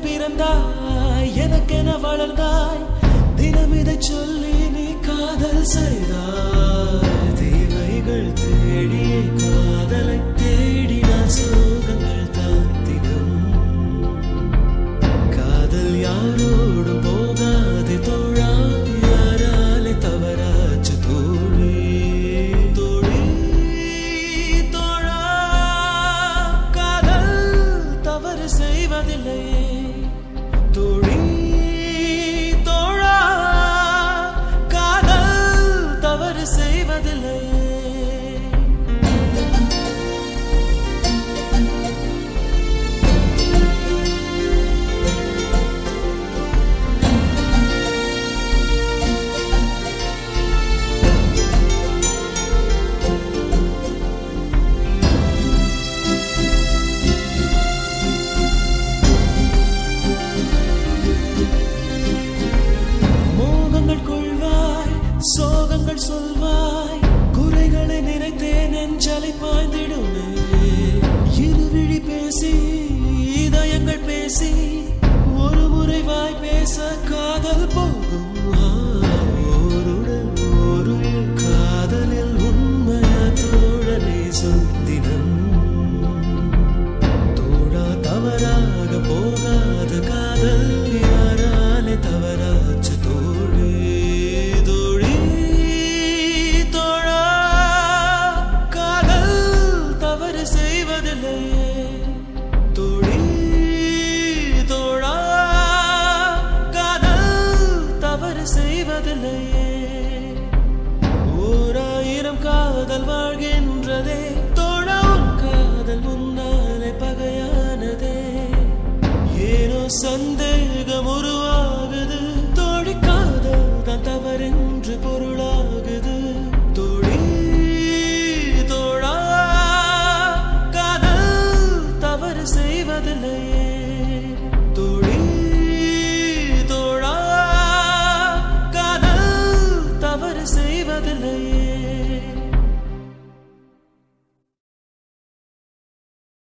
பிறந்தாய் எனக்கென வளர்ந்தாய் தினம் இதை சொல்லி நீ காதல் செய்தாய் தேவைகள் தேடியே காதலை தேடினால் சோகங்கள் தான் தினம் காதல் யாரோடும் போகாது தோழா யாராலே தவறாச்சு தோழி தோழி தோழா காதல் தவறு செய்வதில்லையே தோழி தோழா காதல் தவறு செய்வதில்லையே மோகங்கள் கொள்வாய் சோகங்கள் சொல்வாய் குறைகளை நினைத்தேன் நெஞ்சலை பாய்ந்திடுமே இருவிழி பேசி இதயங்கள் பேசி ஒரு முறை வாய் பேச காதல் போகும் ஆ, ஓருடல் ஒரு உயிர் காதலில் உண்மையா தோழனே சொத்தினம் தோழா தவறாக போகாத காதல் யாராலே தவறாச்சு தோழி தோழி தோழா காதல் தவறு செய்வதில்லையே தோழி தோழா காதல் தவறு செய்வதில்லையே ஓராயிரம் காதல் வாழ்கின்றதே தோழா உன் காதல் முன்னாலே பகையானதே ஏனோ சந்த